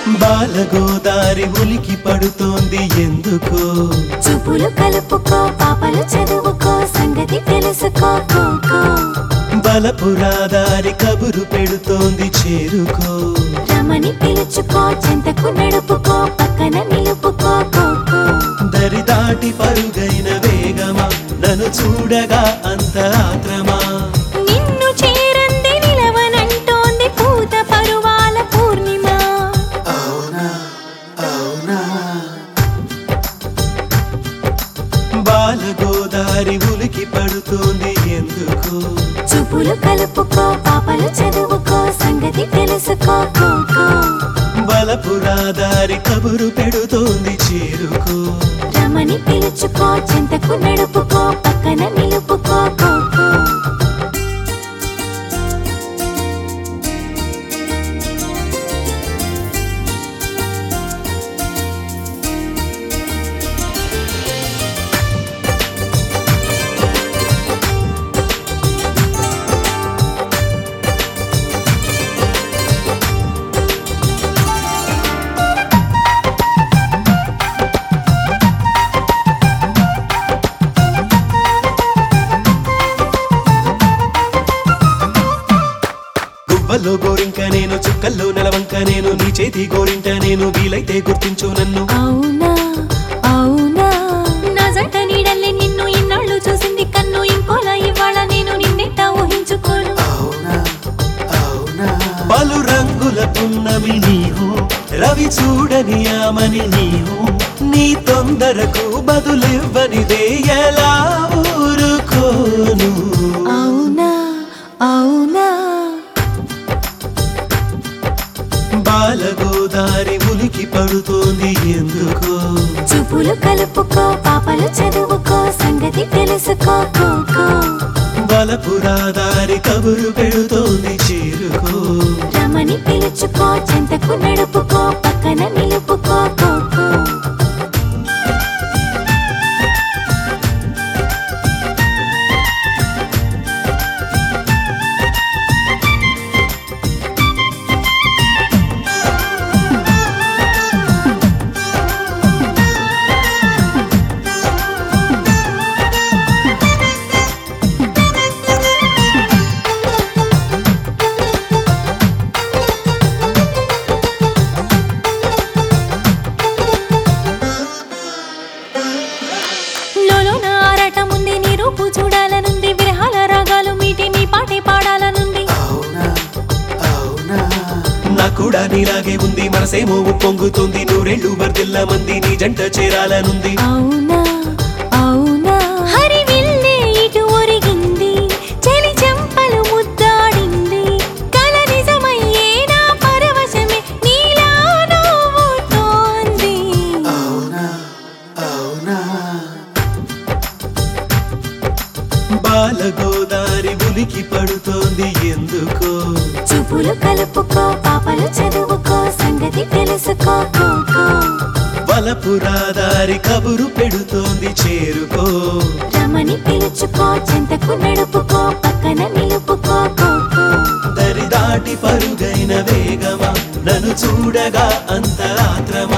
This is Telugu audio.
బాలగోదారి ఉలికి పడుతోంది ఎందుకో చూపులు కలుపుకో పాపలు చదువుకో సంగతి తెలుసుకో కో, కో. బలపురాదారి కబురు పెడుతోంది చేరుకో రమణి పిలుచుకో చెంతకు నడుపుకో పక్కన నిలుపుకో కో, కో. దరి దాటి పరుగైన వేగమా నన్ను చూడగా అంత ఆత్రమా నిన్ను చేరంది నిలవనంటోంది పూత పరువాల పూర్ణిమ బాలగోదారి ఉలికి పడుతోంది ఎందుకో చూపులు కలుపుకో పాపలు చదువుకో సంగతి తెలుసుకో కో, కో. బలపురాదారి కబురు పెడుతోంది చేరుకో రమణి పిలుచుకో చెంతకు నడుపుకో పక్కన నిలుపుకో కో, కో. గువ్వల్లో గోరింక నేను చుక్కల్లో నెలవంక నేను నీ చేతి గోరింట నేను వీలైతే గుర్తించు నన్ను అవునా అవునా నా జంట నీడల్లే నిన్ను ఇన్నాళ్ళు చూసింది కన్ను ఇంకోలా ఇవాళ నేను నిన్నెట్టా ఊహించుకోను పలు రంగుల పున్నమి నీవు రవి చూడని ఆమని నీవు నీ తొందరకు బదులివ్వనిదే ఎలా ఊరుకోను అవునా అవునా బాలగోదారి ఉలికి పడుతోంది ఎందుకో చూపులు కలుపుకో పాపలు చదువుకో సంగతి తెలుసుకో కో, కో. బలపురాదారి కబురు పెడుతోంది చేరుకో రమణి పిలుచుకో చెంతకు నడుపుకో పక్కన నిలుపుకో కో, కో. లోలోన ఆరాటముంది నీ రూపు చూడాలనుంది విరహాల రాగాలు మీటి నీ పాటే పాడాలనుంది నా కూడా నీలాగే ఉంది మనసేమో పొంగుతుంది నూరెళ్ళు వర్దిల్ల మంది నీ జంట చేరాలనుంది అవునా అవునా హరి విల్లే ఇటు ఒరిగింది చలి చెంపలు ముద్దాడింది కల నిజమయ్యే నా పరవశమే నీలా నవ్వుతోంది బాలగోదారి ఉలికి పడుతోంది ఎందుకో చూపులు కలుపుకో పాపలు చదువుకో సంగతి తెలుసుకో కో, కో. బలపురాదారి కబురు పెడుతోంది చేరుకో రమణి పిలుచుకో చెంతకు నడుపుకో పక్కన నిలుపుకో కో, కో. దరి దాటి పరుగైన వేగమా నన్ను చూడగా అంత ఆత్రమా